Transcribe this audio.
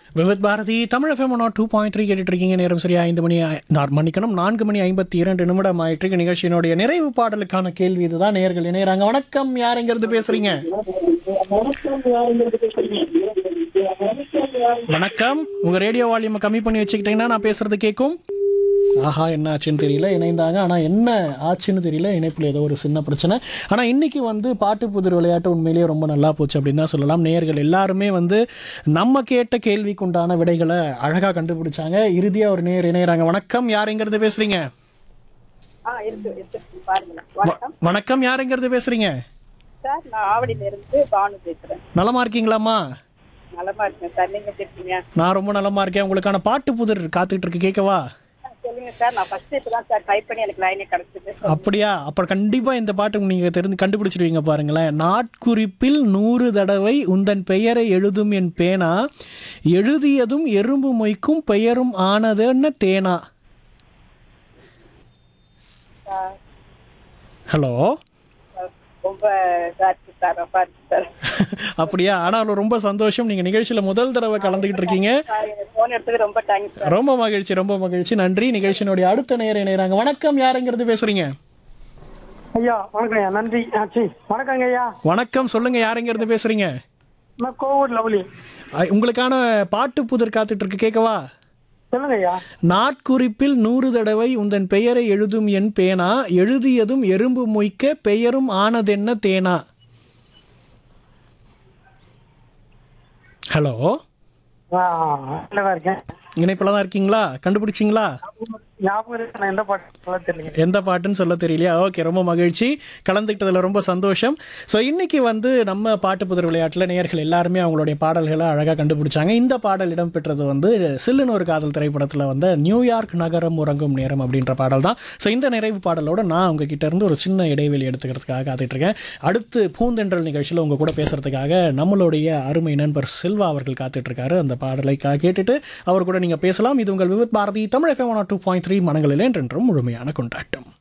Vividh Bharati Tamil FM one two point three கேட்டுட்டு இருக்கீங்க நேரம் சரியா ஐந்து மணி ஐ- நார் மணிக்கணும் நான்கு மணி ஐம்பத்தி இரண்டு நிமிடம் ஆயிட்டு நிகழ்ச்சியினுடைய நிறைவு பாடலுக்கான கேள்வி இதுதான் நேர்கள் இணையறாங்க வணக்கம் யார் எங்கிருந்து பேசுறீங்க வணக்கம் உங்க ரேடியோ வால்யூமை கம்மி பண்ணி வச்சுக்கிட்டீங்கன்னா நான் பேசுறது கேட்கும் ஆஹா என்ன ஆச்சுன்னு தெரியல இணைந்தாங்க ஆனால் என்ன ஆச்சுன்னு தெரியல இணைப்பில் ஏதோ ஒரு சின்ன பிரச்சனை ஆனால் இன்னைக்கு வந்து பாட்டு புதிர் விளையாட்டு உண்மையிலேயே ரொம்ப நல்லா போச்சு அப்படின்னு தான் சொல்லலாம் நேயர்கள் எல்லாருமே வந்து நம்ம கேட்ட கேள்விக்கு உண்டான விடைகளை அழகாக கண்டுபிடிச்சாங்க இறுதியாக ஒரு நேர் இணையறாங்க வணக்கம் யார் எங்கிறது பேசுறீங்க ஆ இருக்கு இருக்கு பாருங்க வணக்கம் வணக்கம் யார் எங்கிறது பேசுறீங்க சார் நான் ஆவடியில இருந்து பானு பேசுறேன் நலமா இருக்கீங்களாம்மா நலமா இருக்கேன் சார் நீங்க எப்படி இருக்கீங்க நான் ரொம்ப நலமா இருக்கேன் உங்களுக்கான பாட்டு புதிர் காத்துட்டு இருக்கு கேட்கவா ஆ, சொல்லுங்க சார் நான் ஃபர்ஸ்ட் இப்பதான் சார் டைப் பண்ணி எனக்கு லைனே கிடைச்சது அப்படியா அப்ப கண்டிப்பா இந்த பாட்டு நீங்க தெரிந்து கண்டுபிடிச்சிருவீங்க பாருங்களேன் நாட்குறிப்பில் நூறு தடவை உந்தன் பெயரை எழுதும் என் பேனா எழுதியதும் எறும்பு மொய்க்கும் பெயரும் ஆனதுன்னு தேனா சார், ஹலோ சார், ரொம்ப இதா இருக்கு சார் ரொம்ப இருக்கு சார் அப்படியா ஆனாலும் ரொம்ப சந்தோஷம் நீங்க நிகழ்ச்சியில முதல் தடவை கலந்துகிட்டு இருக்கீங்க போன் எடுத்தது ரொம்ப தேங்க்ஸ் சார் ரொம்ப மகிழ்ச்சி ரொம்ப மகிழ்ச்சி நன்றி நிகழ்ச்சியினுடைய அடுத்த நேரம் இணையறாங்க வணக்கம் யாருங்கிறது பேசுறீங்க ஐயா வணக்கம் ஐயா நன்றி ஆச்சி வணக்கங்க ஐயா வணக்கம் சொல்லுங்க யாருங்கிறது பேசுறீங்க நான் கோவூர் லவ்லி ஐ, உங்களுக்கான பாட்டு புதிர் காத்துட்டு இருக்கு கேட்கவா சொல்லுங்க ஐயா நாட்குறிப்பில் நூறு தடவை உந்தன் பெயரை எழுதும் என் பேனா எழுதியதும் எறும்பு மொய்க்க பெயரும் ஆனதென்ன தேனா ஹலோ ஆ, நல்லதா இருக்கேன் இணைப்பில் தான் இருக்கீங்களா கண்டுபிடிச்சிங்களா ஞாபகம் இருக்கு நான் எந்த பாட்டு சொல்ல தெரியல எந்த பாட்டுன்னு சொல்ல தெரியலையா ஓகே ரொம்ப மகிழ்ச்சி கலந்துக்கிட்டதில் ரொம்ப சந்தோஷம் ஸோ இன்னைக்கு வந்து நம்ம பாட்டு புதிர் விளையாட்டில் நேயர்கள் எல்லாருமே அவங்களுடைய பாடல்களை அழகாக கண்டுபிடிச்சாங்க இந்த பாடல் இடம்பெற்றது வந்து சில்லுன்னு ஒரு காதல் திரைப்படத்தில் வந்த நியூயார்க் நகரம் உறங்கும் நேரம் அப்படின்ற பாடல் தான் ஸோ இந்த நிறைவு பாடலோட நான் உங்ககிட்ட இருந்து ஒரு சின்ன இடைவெளி எடுத்துக்கிறதுக்காக காத்துட்டு இருக்கேன் அடுத்து பூந்தென்றல் நிகழ்ச்சியில் உங்க கூட பேசுறதுக்காக நம்மளுடைய அருமை நண்பர் செல்வா அவர்கள் காத்துட்டு இருக்காரு அந்த பாடலை கா- கேட்டுட்டு அவர் கூட நீங்க பேசலாம் இது உங்கள் Vividh Bharati Tamil FM two point three மனங்களில் என்றென்றும் முழுமையான கொண்டாட்டம்